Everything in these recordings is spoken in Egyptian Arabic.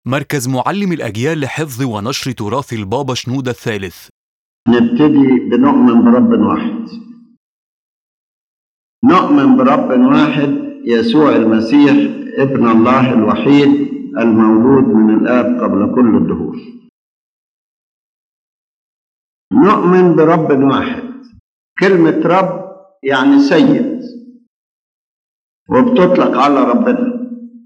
مركز معلم الأجيال لحفظ ونشر تراث البابا شنودة الثالث نبتدي بنؤمن برب واحد نؤمن برب واحد يسوع المسيح ابن الله الوحيد المولود من الآب قبل كل الدهور نؤمن برب واحد كلمة رب يعني سيد وبتطلق على ربنا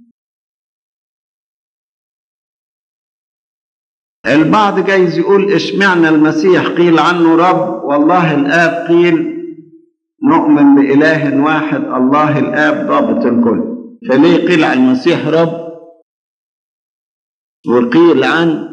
البعض جايز يقول اشمعنى المسيح قيل عنه رب والله الآب قيل نؤمن بإله واحد الله الآب ضابط الكل فليه قيل عن المسيح رب وقيل عن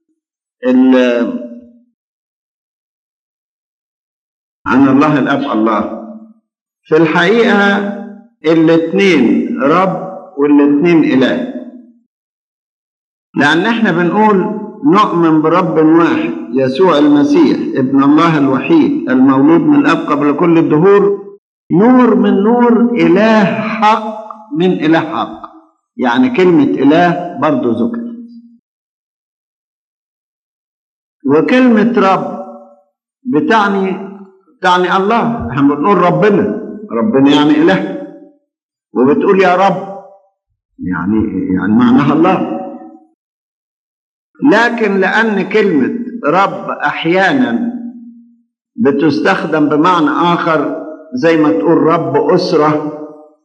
عن الله الأب الله في الحقيقة الاثنين رب والاثنين إله لأن احنا بنقول نؤمن برب واحد يسوع المسيح ابن الله الوحيد المولود من الاب قبل كل الدهور نور من نور اله حق من اله حق يعني كلمه اله برضه ذكرت وكلمه رب بتعني تعني الله احنا بنقول ربنا ربنا يعني اله وبتقول يا رب يعني يعني معناها الله لكن لأن كلمة رب أحيانا بتستخدم بمعنى آخر زي ما تقول رب أسرة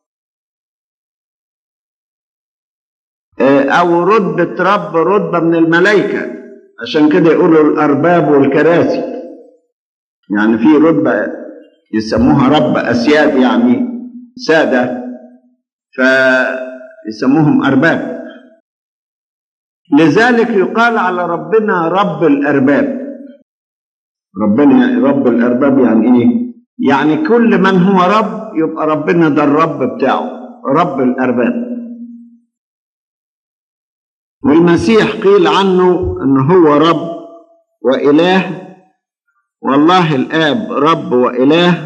أو رتبة رب رتبة من الملائكة عشان كده يقولوا الأرباب والكراسي يعني في رتبة يسموها رب أسياد يعني سادة فيسموهم أرباب لذلك يقال على ربنا رب الأرباب ربنا يعني رب الأرباب يعني إيه؟ يعني كل من هو رب يبقى ربنا ده الرب بتاعه رب الأرباب والمسيح قيل عنه أن هو رب وإله والله الآب رب وإله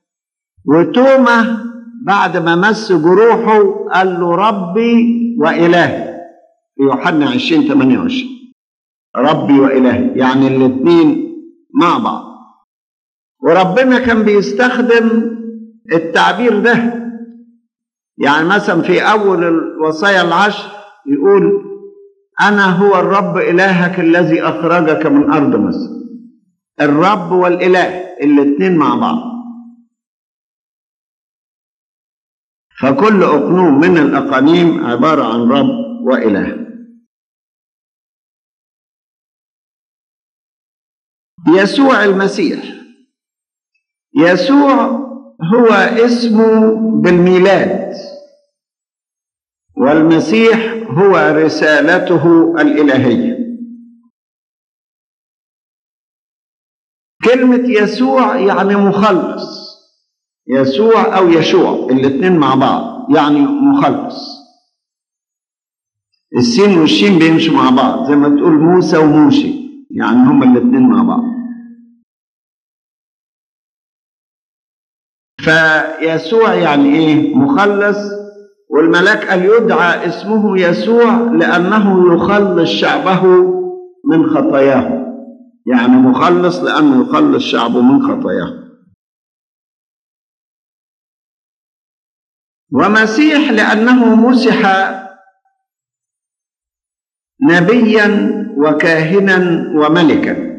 وتوما بعد ما مس جروحه قال له ربي وإلهي في يوحنا 20 28 ربي وإلهي يعني الاثنين مع بعض وربنا كان بيستخدم التعبير ده يعني مثلا في أول الوصايا العشر يقول أنا هو الرب إلهك الذي أخرجك من أرض مصر الرب والإله الاثنين مع بعض فكل أقنوم من الأقانيم عبارة عن رب وإله يسوع المسيح يسوع هو اسمه بالميلاد والمسيح هو رسالته الإلهية كلمة يسوع يعني مخلص يسوع أو يشوع الاثنين مع بعض يعني مخلص السين والشين بيمشوا مع بعض زي ما تقول موسى وموشي يعني هما الاثنين مع بعض فيسوع يعني ايه مخلص والملاك قال يدعى اسمه يسوع لانه يخلص شعبه من خطاياه يعني مخلص لانه يخلص شعبه من خطاياه ومسيح لانه مسح نبيا وكاهنا وملكا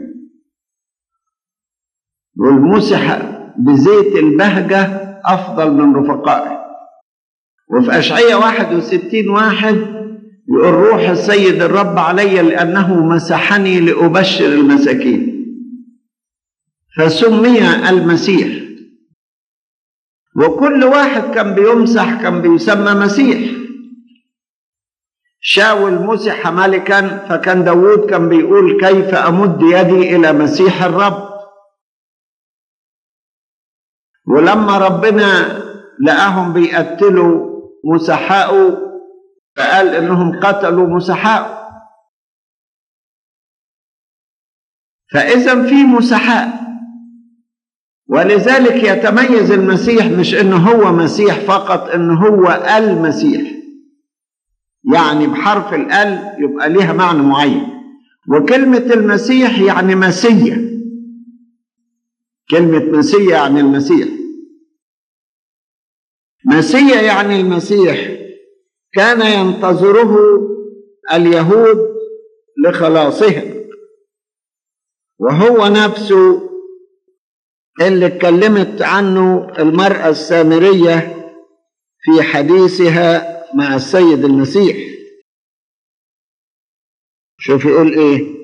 والمسح بزيت البهجة أفضل من رفقائه وفي أشعية 61 واحد يقول روح السيد الرب علي لأنه مسحني لأبشر المساكين فسمي المسيح وكل واحد كان بيمسح كان بيسمى مسيح شاول مسح ملكا فكان داود كان بيقول كيف أمد يدي إلى مسيح الرب ولما ربنا لقاهم بيقتلوا مسحاءه فقال انهم قتلوا مسحاء فاذا في مسحاء ولذلك يتميز المسيح مش انه هو مسيح فقط انه هو المسيح يعني بحرف الال يبقى ليها معنى معين وكلمة المسيح يعني مسيح كلمة مسيح يعني المسيح مسيح يعني المسيح كان ينتظره اليهود لخلاصهم وهو نفسه اللي اتكلمت عنه المرأة السامرية في حديثها مع السيد المسيح شوف يقول ايه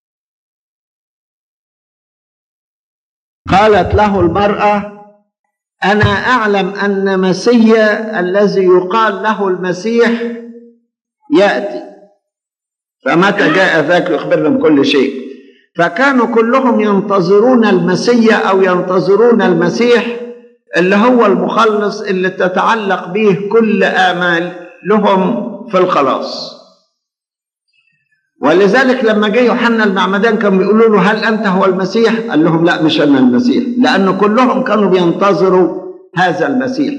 قالت له المرأة أنا أعلم أن مسيا الذي يقال له المسيح يأتي فمتى جاء ذاك يخبرنا بكل شيء فكانوا كلهم ينتظرون المسيا أو ينتظرون المسيح اللي هو المخلص اللي تتعلق به كل آمالهم في الخلاص ولذلك لما جه يوحنا المعمدان كانوا بيقولوا له هل انت هو المسيح؟ قال لهم لا مش انا المسيح، لان كلهم كانوا بينتظروا هذا المسيح.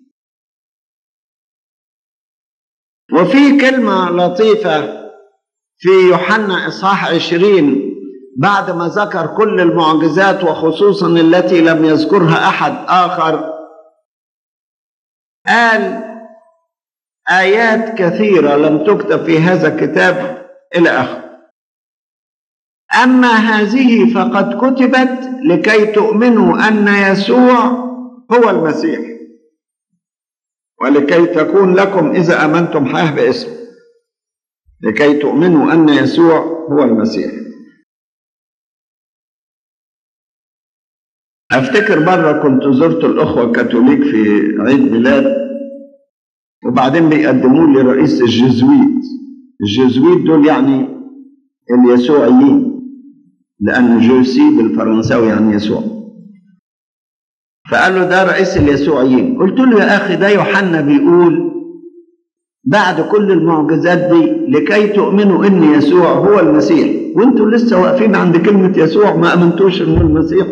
وفي كلمة لطيفة في يوحنا إصحاح عشرين بعد ما ذكر كل المعجزات وخصوصا التي لم يذكرها أحد آخر قال آيات كثيرة لم تكتب في هذا الكتاب إلى آخره أما هذه فقد كتبت لكي تؤمنوا أن يسوع هو المسيح ولكي تكون لكم إذا أمنتم حياة باسمه لكي تؤمنوا أن يسوع هو المسيح أفتكر مرة كنت زرت الأخوة الكاثوليك في عيد ميلاد وبعدين بيقدموا لي رئيس الجزويت الجزويت دول يعني اليسوعيين لأن جوسي بالفرنساوي يعني يسوع فقال له ده رئيس اليسوعيين قلت له يا أخي ده يوحنا بيقول بعد كل المعجزات دي لكي تؤمنوا ان يسوع هو المسيح وانتوا لسه واقفين عند كلمة يسوع ما امنتوش انه المسيح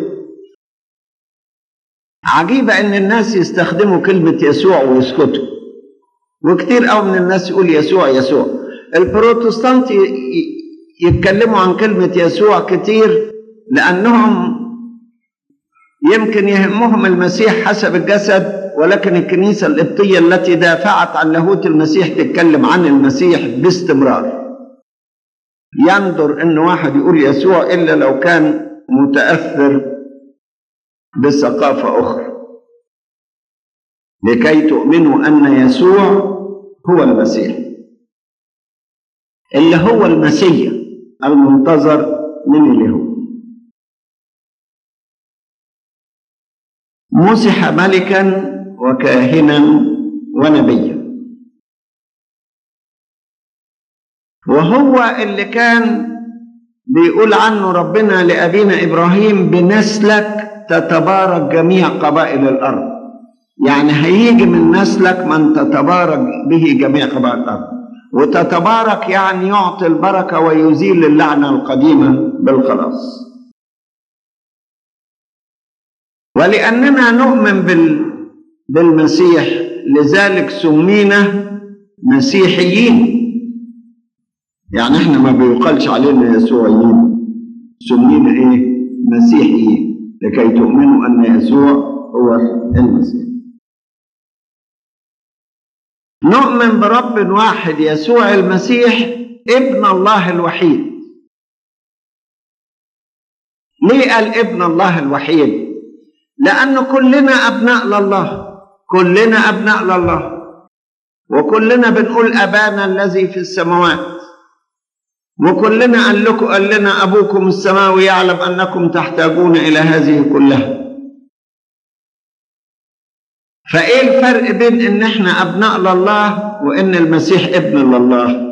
عجيبة ان الناس يستخدموا كلمة يسوع ويسكتوا وكتير قوي من الناس يقول يسوع يسوع البروتستانت يتكلموا عن كلمة يسوع كتير لأنهم يمكن يهمهم المسيح حسب الجسد ولكن الكنيسة القبطية التي دافعت عن لاهوت المسيح تتكلم عن المسيح باستمرار يندر ان واحد يقول يسوع الا لو كان متاثر بثقافه اخرى لكي تؤمنوا ان يسوع هو المسيح اللي هو المسيح المنتظر من اليهود مسح ملكا وكاهنا ونبيا وهو اللي كان بيقول عنه ربنا لأبينا إبراهيم بنسلك تتبارك جميع قبائل الأرض يعني هيجي من نسلك من تتبارك به جميع قبائل الأرض وتتبارك يعني يعطي البركة ويزيل اللعنة القديمة بالخلاص ولأننا نؤمن بال بالمسيح لذلك سمينا مسيحيين يعني احنا ما بيقالش علينا يسوعيين سمينا ايه مسيحيين لكي تؤمنوا ان يسوع هو المسيح نؤمن برب واحد يسوع المسيح ابن الله الوحيد ليه قال ابن الله الوحيد لأن كلنا أبناء لله كلنا أبناء لله وكلنا بنقول أبانا الذي في السماوات وكلنا قال لكم قال لنا أبوكم السماوي يعلم أنكم تحتاجون إلى هذه كلها فإيه الفرق بين إن إحنا أبناء لله وإن المسيح ابن لله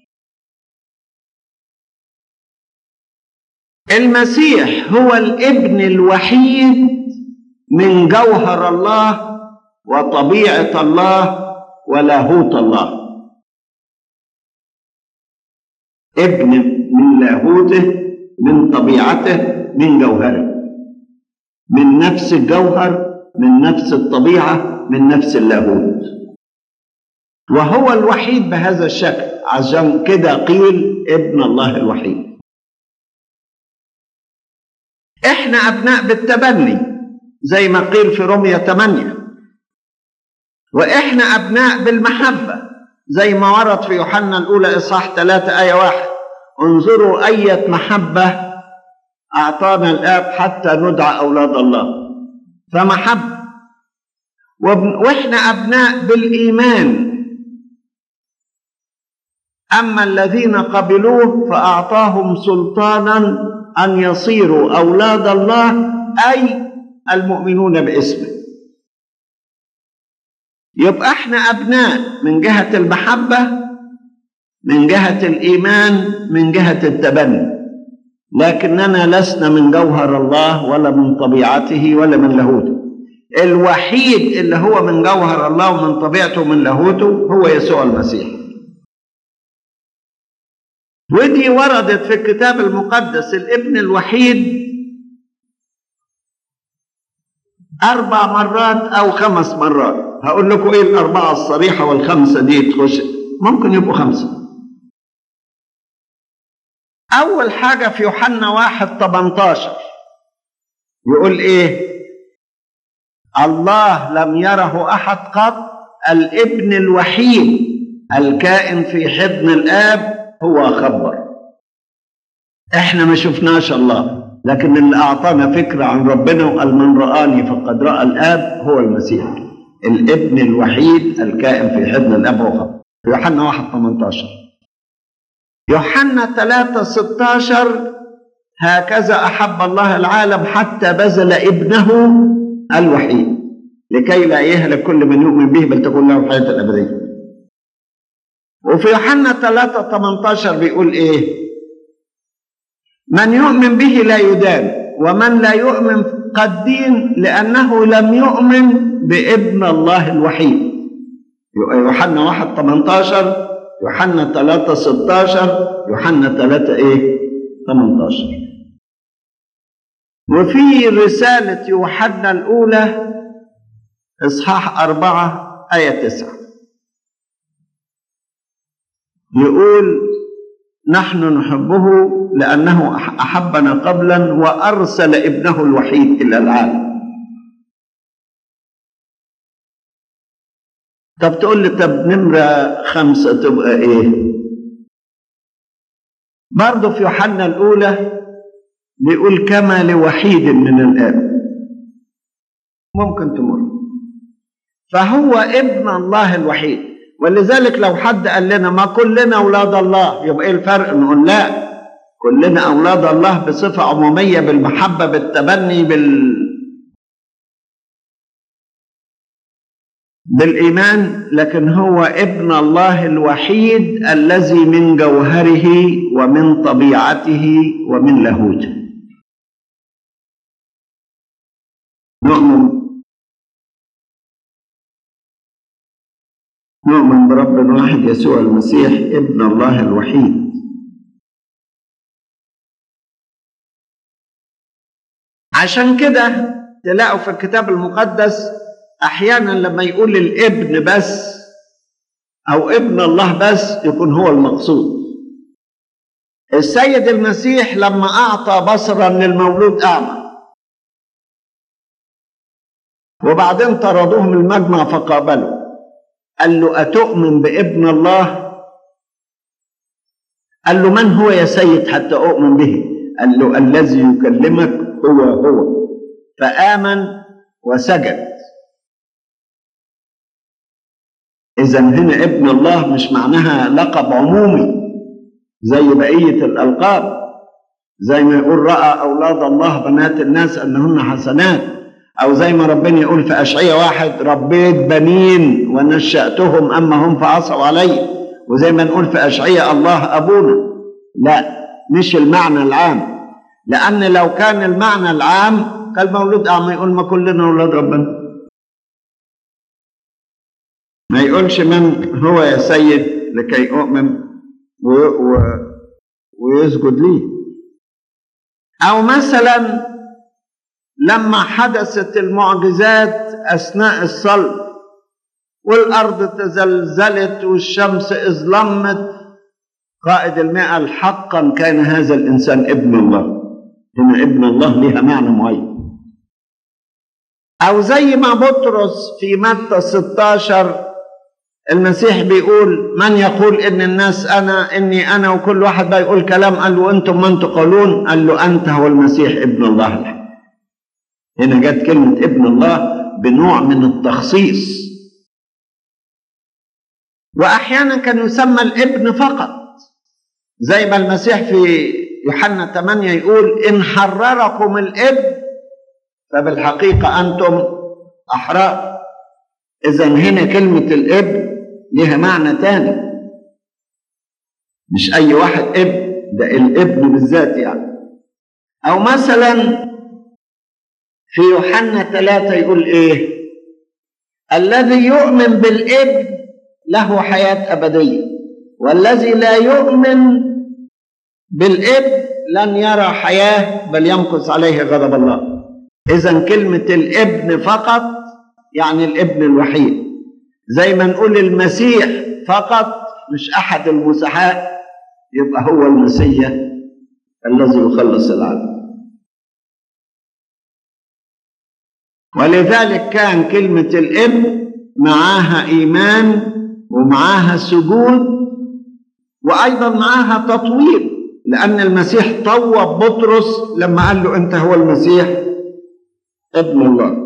المسيح هو الابن الوحيد من جوهر الله وطبيعة الله ولاهوت الله ابن من لاهوته من طبيعته من جوهره من نفس الجوهر من نفس الطبيعة من نفس اللاهوت وهو الوحيد بهذا الشكل عشان كده قيل ابن الله الوحيد احنا ابناء بالتبني زي ما قيل في رومية 8 واحنا ابناء بالمحبة زي ما ورد في يوحنا الاولى اصحاح 3 ايه 1 انظروا اية محبة اعطانا الاب حتى ندعى اولاد الله فمحبة واحنا ابناء بالايمان اما الذين قبلوه فاعطاهم سلطانا ان يصيروا اولاد الله اي المؤمنون باسمه يبقى احنا ابناء من جهه المحبه من جهه الايمان من جهه التبني لكننا لسنا من جوهر الله ولا من طبيعته ولا من لاهوته الوحيد اللي هو من جوهر الله ومن طبيعته ومن لاهوته هو يسوع المسيح ودي وردت في الكتاب المقدس الابن الوحيد أربع مرات أو خمس مرات هقول لكم إيه الأربعة الصريحة والخمسة دي تخش ممكن يبقوا خمسة أول حاجة في يوحنا واحد 18 يقول إيه الله لم يره أحد قط الابن الوحيد الكائن في حضن الآب هو خبر احنا ما شفناش الله لكن اللي اعطانا فكره عن ربنا وقال من رآني فقد رأى الاب هو المسيح الابن الوحيد الكائن في حضن الاب هو خبر في يوحنا 1 18 يوحنا 3 16 هكذا احب الله العالم حتى بذل ابنه الوحيد لكي لا يهلك كل من يؤمن به بل تكون له الحياه الابديه وفي يوحنا 3 18 بيقول ايه من يؤمن به لا يدان ومن لا يؤمن قد دين لانه لم يؤمن بابن الله الوحيد يوحنا 1 18 يوحنا 3 16 يوحنا 3 ايه 18 وفي رسالة يوحنا الأولى إصحاح أربعة آية تسعة يقول نحن نحبه لأنه أحبنا قبلا وأرسل ابنه الوحيد إلى العالم طب تقول لي طب نمرة خمسة تبقى إيه برضه في يوحنا الأولى بيقول كما لوحيد من الآب ممكن تمر فهو ابن الله الوحيد ولذلك لو حد قال لنا ما كلنا اولاد الله يبقى ايه الفرق نقول لا كلنا اولاد الله بصفه عموميه بالمحبه بالتبني بال بالايمان لكن هو ابن الله الوحيد الذي من جوهره ومن طبيعته ومن لاهوته نؤمن نؤمن برب واحد يسوع المسيح ابن الله الوحيد عشان كده تلاقوا في الكتاب المقدس احيانا لما يقول الابن بس او ابن الله بس يكون هو المقصود السيد المسيح لما اعطى بصرا للمولود اعمى وبعدين طردوه من المجمع فقابلوا قال له أتؤمن بابن الله قال له من هو يا سيد حتى أؤمن به قال له الذي يكلمك هو هو فآمن وسجد إذا هنا ابن الله مش معناها لقب عمومي زي بقية الألقاب زي ما يقول رأى أولاد الله بنات الناس أنهن حسنات أو زي ما ربنا يقول في أشعية واحد ربيت بنين ونشأتهم أما هم فعصوا علي وزي ما نقول في أشعية الله أبونا لا مش المعنى العام لأن لو كان المعنى العام كان مولود أعمى يقول ما كلنا أولاد ربنا ما يقولش من هو يا سيد لكي أؤمن و... و... ويسجد لي أو مثلا لما حدثت المعجزات اثناء الصلب والأرض تزلزلت والشمس اظلمت قائد المئة حقا كان هذا الإنسان ابن الله هنا ابن الله لها معنى معين أو زي ما بطرس في متى 16 المسيح بيقول من يقول ان الناس انا اني انا وكل واحد بقى يقول كلام قال له انتم من تقولون قال له انت هو المسيح ابن الله الحق هنا جت كلمه ابن الله بنوع من التخصيص واحيانا كان يسمى الابن فقط زي ما المسيح في يوحنا 8 يقول ان حرركم الابن فبالحقيقه انتم احرار اذا هنا كلمه الابن لها معنى تاني مش اي واحد ابن ده الابن بالذات يعني او مثلا في يوحنا ثلاثة يقول ايه الذي يؤمن بالابن له حياة أبدية والذي لا يؤمن بالابن لن يرى حياة بل يمكث عليه غضب الله إذا كلمة الابن فقط يعني الابن الوحيد زي ما نقول المسيح فقط مش أحد المسحاء يبقى هو المسيح الذي يخلص العالم ولذلك كان كلمة الابن معاها إيمان ومعاها سجود وأيضا معاها تطويل لأن المسيح طوب بطرس لما قال له أنت هو المسيح ابن الله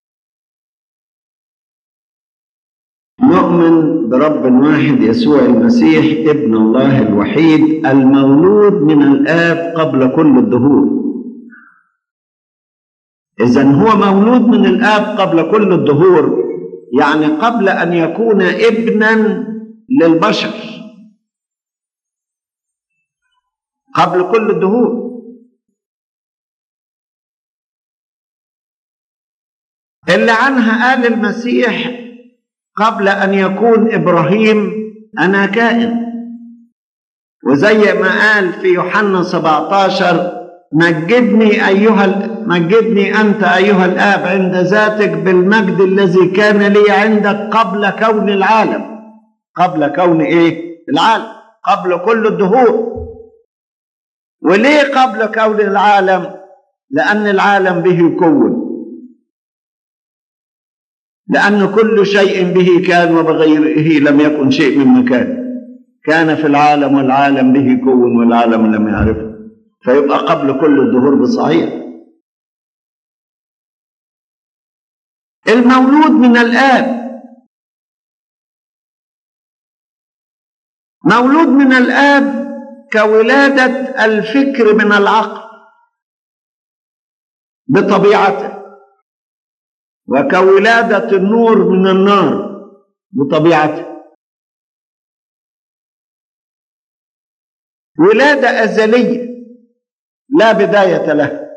نؤمن برب واحد يسوع المسيح ابن الله الوحيد المولود من الآب قبل كل الدهور إذا هو مولود من الآب قبل كل الدهور يعني قبل أن يكون ابنا للبشر قبل كل الدهور اللي عنها قال المسيح قبل أن يكون إبراهيم أنا كائن وزي ما قال في يوحنا 17 مجدني أيها مجدني أنت أيها الآب عند ذاتك بالمجد الذي كان لي عندك قبل كون العالم قبل كون إيه؟ العالم قبل كل الدهور وليه قبل كون العالم؟ لأن العالم به يكون لأن كل شيء به كان وبغيره لم يكن شيء من مكان كان في العالم والعالم به كون والعالم لم يعرفه فيبقى قبل كل الدهور بصحيح المولود من الآب مولود من الآب كولادة الفكر من العقل بطبيعته وكولادة النور من النار بطبيعته ولادة أزلية لا بداية لها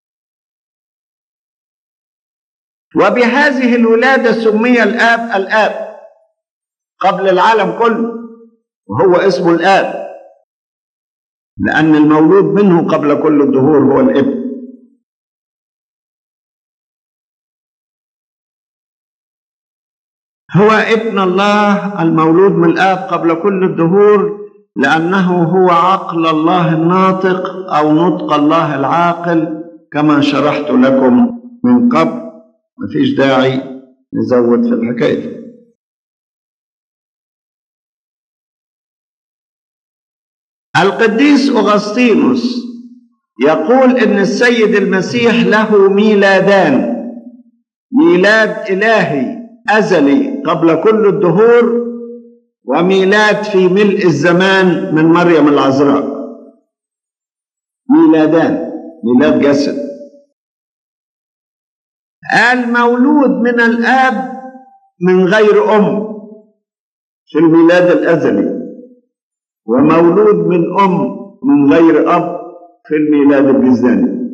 وبهذه الولادة سمي الآب الآب قبل العالم كله وهو اسمه الآب لأن المولود منه قبل كل الدهور هو الابن هو ابن الله المولود من الآب قبل كل الدهور لأنه هو عقل الله الناطق أو نطق الله العاقل كما شرحت لكم من قبل مفيش داعي نزود في الحكاية دي القديس أغسطينوس يقول إن السيد المسيح له ميلادان ميلاد إلهي أزلي قبل كل الدهور وميلاد في ملء الزمان من مريم العذراء ميلادان ميلاد جسد المولود من الآب من غير أم في الميلاد الأزلي ومولود من أم من غير أب في الميلاد الجزاني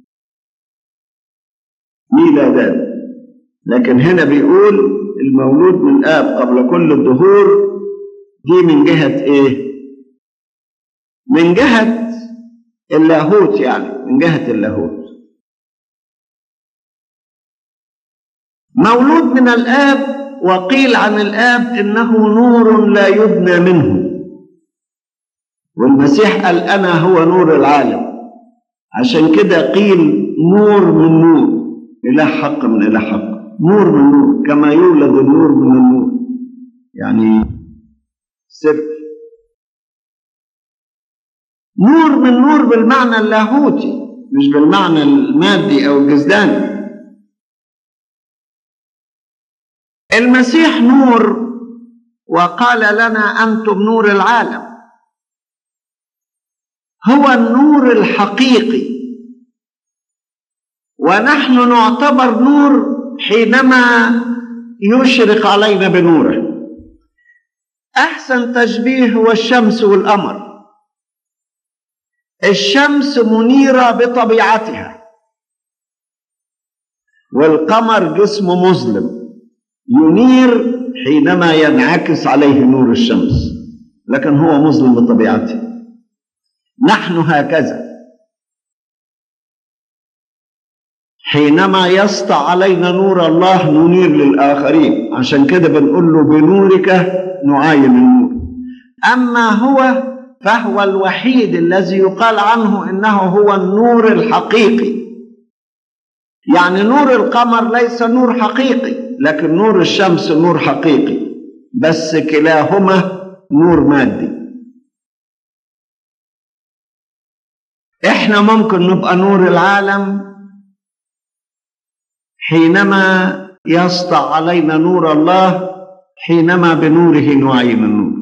ميلادان لكن هنا بيقول المولود من الآب قبل كل الدهور دي من جهة إيه؟ من جهة اللاهوت يعني من جهة اللاهوت مولود من الآب وقيل عن الآب إنه نور لا يبنى منه والمسيح قال أنا هو نور العالم عشان كده قيل نور من نور إله حق من إله حق نور من نور كما يولد النور من النور يعني سر نور من نور بالمعنى اللاهوتي مش بالمعنى المادي أو الجسداني المسيح نور وقال لنا أنتم نور العالم هو النور الحقيقي ونحن نعتبر نور حينما يشرق علينا بنوره احسن تشبيه هو الشمس والقمر الشمس منيره بطبيعتها والقمر جسمه مظلم ينير حينما ينعكس عليه نور الشمس لكن هو مظلم بطبيعته نحن هكذا حينما يسطع علينا نور الله ننير للآخرين عشان كده بنقول له بنورك نعاين النور أما هو فهو الوحيد الذي يقال عنه إنه هو النور الحقيقي يعني نور القمر ليس نور حقيقي لكن نور الشمس نور حقيقي بس كلاهما نور مادي احنا ممكن نبقى نور العالم حينما يسطع علينا نور الله حينما بنوره نعين النور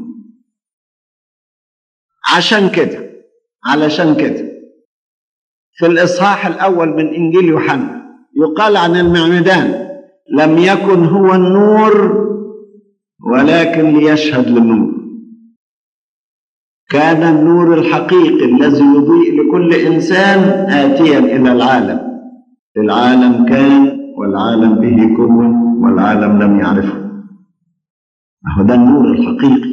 عشان كده علشان كده في الإصحاح الأول من إنجيل يوحنا يقال عن المعمدان لم يكن هو النور ولكن ليشهد للنور كان النور الحقيقي الذي يضيء لكل إنسان آتيا إلى العالم العالم كان والعالم به كون والعالم لم يعرفه هو ده النور الحقيقي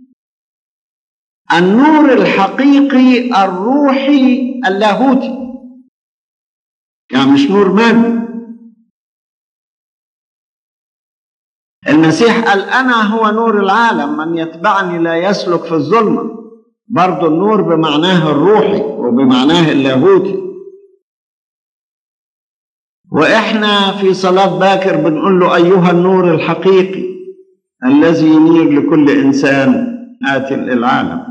النور الحقيقي الروحي اللاهوتي يعني مش نور مادي المسيح قال انا هو نور العالم من يتبعني لا يسلك في الظلمه برضه النور بمعناه الروحي وبمعناه اللاهوتي واحنا في صلاه باكر بنقول له ايها النور الحقيقي الذي ينير لكل انسان اتي العالم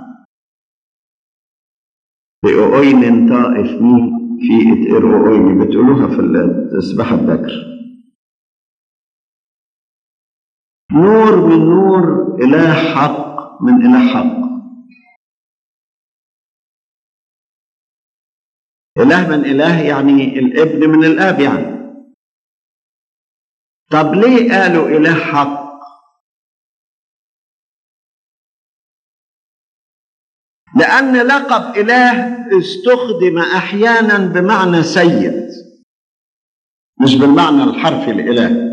في أوين طائف مين في اتقر أوين بتقولوها في التسبحة باكر نور من نور إله حق من إله حق إله من إله يعني الابن من الآب يعني طب ليه قالوا إله حق لأن لقب إله استخدم أحيانا بمعنى سيد مش بالمعنى الحرفي الإله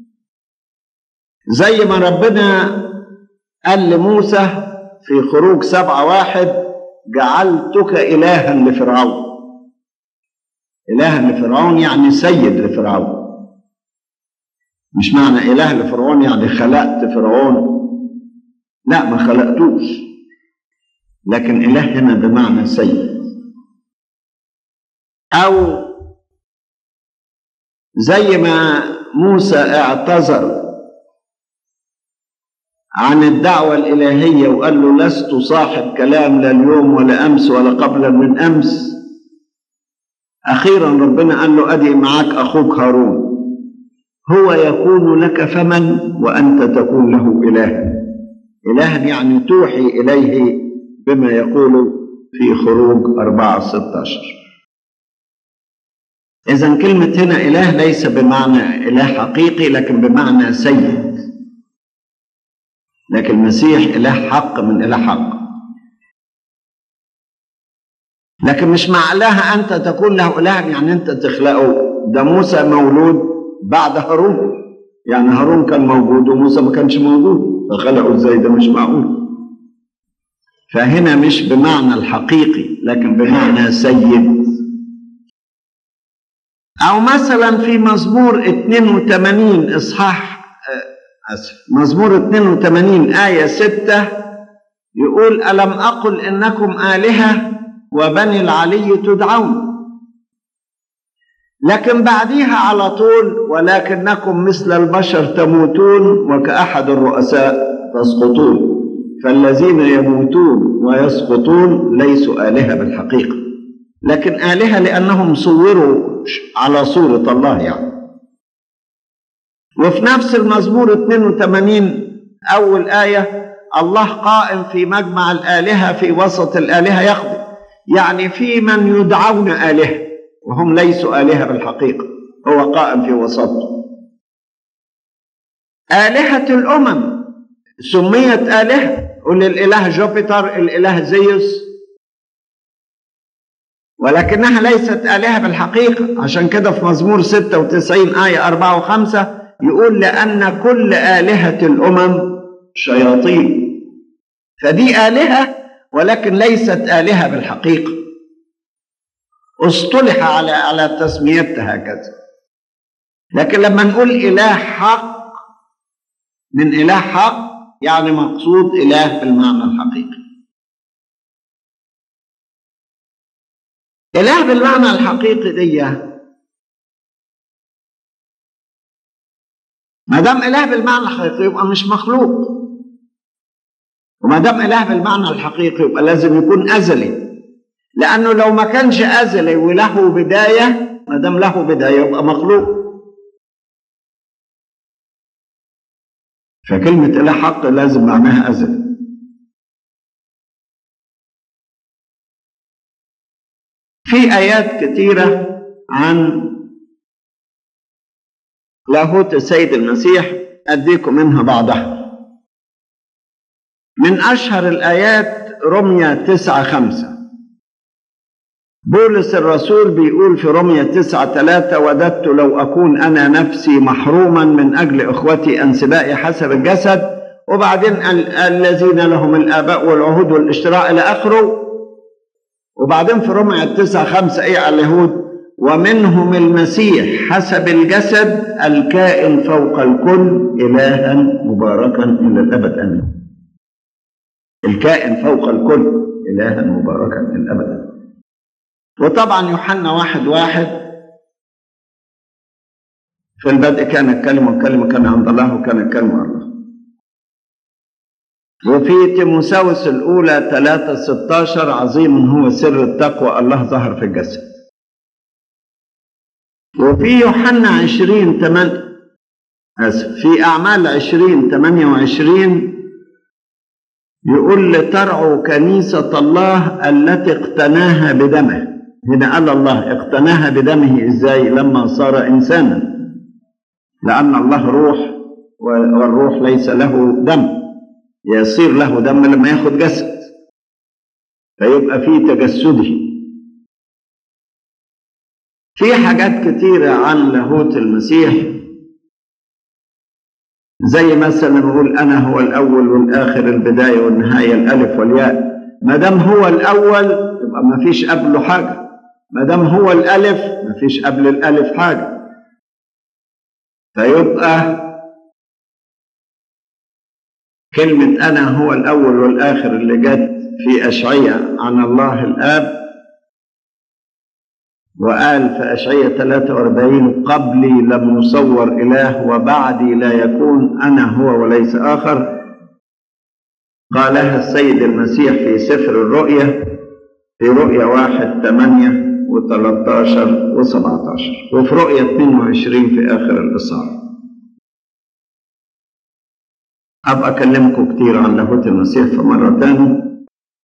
زي ما ربنا قال لموسى في خروج سبعة واحد جعلتك إلها لفرعون إلها لفرعون يعني سيد لفرعون مش معنى إله لفرعون يعني خلقت فرعون لا ما خلقتوش لكن إله هنا بمعنى سيد أو زي ما موسى اعتذر عن الدعوة الإلهية وقال له لست صاحب كلام لا اليوم ولا أمس ولا قبل من أمس أخيرا ربنا قال له أدي معك أخوك هارون هو يكون لك فما وأنت تكون له إلها إلها يعني توحي إليه بما يقول في خروج أربعة ستاشر إذا كلمة هنا إله ليس بمعنى إله حقيقي لكن بمعنى سيد لكن المسيح إله حق من إله حق لكن مش مع إله أنت تكون له إله يعني أنت تخلقه ده موسى مولود بعد هارون يعني هارون كان موجود وموسى ما كانش موجود فخلقه ازاي ده مش معقول فهنا مش بمعنى الحقيقي لكن بمعنى سيد أو مثلا في مزمور 82 إصحاح أسف مزمور 82 آية 6 يقول ألم أقل إنكم آلهة وبني العلي تدعون لكن بعديها على طول ولكنكم مثل البشر تموتون وكأحد الرؤساء تسقطون فالذين يموتون ويسقطون ليسوا آلهة بالحقيقة لكن آلهة لأنهم صوروا على صورة الله يعني وفي نفس المزمور 82 أول آية الله قائم في مجمع الآلهة في وسط الآلهة يخضع يعني في من يدعون آلهة وهم ليسوا آلهة بالحقيقة هو قائم في وسطهم آلهة الأمم سميت آلهة قل الإله جوبيتر الإله زيوس ولكنها ليست آلهة بالحقيقة عشان كده في مزمور 96 آية 4 و5 يقول لأن كل آلهة الأمم شياطين فدي آلهة ولكن ليست آلهة بالحقيقة اصطلح على على تسميتها هكذا لكن لما نقول إله حق من إله حق يعني مقصود إله بالمعنى الحقيقي إله بالمعنى الحقيقي دي ما دام إله بالمعنى الحقيقي يبقى مش مخلوق وما دام إله بالمعنى الحقيقي يبقى لازم يكون أزلي لأنه لو ما كانش أزلي وله بداية ما دام له بداية يبقى مخلوق فكلمة إله حق لازم معناها أزلي في آيات كثيرة عن لاهوت السيد المسيح أديكم منها بعضها من أشهر الآيات رمية تسعة خمسة بولس الرسول بيقول في رمية تسعة ثلاثة وددت لو أكون أنا نفسي محروما من أجل إخوتي أنسبائي حسب الجسد وبعدين ال- الذين لهم الآباء والعهود والاشتراء إلى آخره وبعدين في رمية تسعة خمسة إيه على اليهود ومنهم المسيح حسب الجسد الكائن فوق الكل إلها مباركا إلى الأبد آمين الكائن فوق الكل إلها مباركا إلى الأبد آمين وطبعا يوحنا واحد واحد في البدء كان الكلمة والكلمة كان عند الله وكان الكلمة الله وفي تيموساوس الأولى 3 16 عظيم هو سر التقوى الله ظهر في الجسد وفي يوحنا 20 8 آسف في أعمال 20 28 يقول لترعوا كنيسة الله التي اقتناها بدمه هنا قال الله اقتناها بدمه ازاي لما صار انسانا لان الله روح والروح ليس له دم يصير له دم لما ياخد جسد فيبقى في تجسده في حاجات كتيرة عن لاهوت المسيح زي مثلا نقول أنا هو الأول والآخر البداية والنهاية الألف والياء ما دام هو الأول يبقى ما فيش قبله حاجة ما دام هو الألف ما فيش قبل الألف حاجة فيبقى كلمة أنا هو الأول والآخر اللي جت في أشعية عن الله الآب وقال في أشعية 43 قبلي لم يصور إله وبعدي لا يكون أنا هو وليس آخر قالها السيد المسيح في سفر الرؤيا في رؤيا واحد ثمانية و13 و17 وفي رؤيا 22 في آخر الإصحاح أبقى أكلمكم كتير عن لاهوت المسيح في مرة تانية